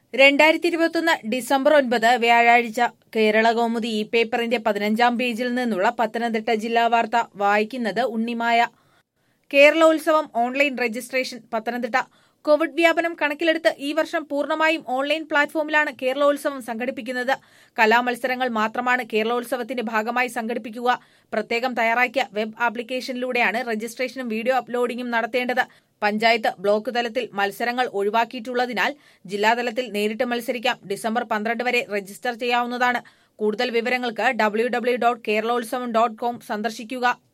രണ്ടായിരത്തി ഇരുപത്തൊന്ന് ഡിസംബർ ഒൻപത് വ്യാഴാഴ്ച കേരള കൗമുദി ഇ പേപ്പറിന്റെ പതിനഞ്ചാം പേജിൽ നിന്നുള്ള പത്തനംതിട്ട ജില്ലാ വാർത്ത വായിക്കുന്നത് Unnimaya Keralolsavam online registration Pathanamthitta covid വ്യാപനം കണക്കിലെടുത്ത് ഈ വർഷം പൂർണ്ണമായും ഓൺലൈൻ പ്ലാറ്റ്ഫോമിലാണ് കേരളോത്സവം സംഘടിപ്പിക്കുന്നത് കലാമത്സരങ്ങൾ മാത്രമാണ് കേരളോത്സവത്തിന്റെ ഭാഗമായി സംഘടിപ്പിക്കുക പ്രത്യേകം തയ്യാറാക്കിയ വെബ് ആപ്ലിക്കേഷനിലൂടെയാണ് രജിസ്ട്രേഷനും വീഡിയോ അപ്ലോഡിംഗും നടത്തേണ്ടത് പഞ്ചായത്ത് ബ്ലോക്ക് തലത്തിൽ മത്സരങ്ങൾ ഒഴിവാക്കിയിട്ടുള്ളതിനാൽ ജില്ലാതലത്തിൽ നേരിട്ട് മത്സരിക്കാം ഡിസംബർ പന്ത്രണ്ട് വരെ രജിസ്റ്റർ ചെയ്യാവുന്നതാണ് കൂടുതൽ വിവരങ്ങൾക്ക് W W dot Keralolsavam dot com സന്ദർശിക്കുക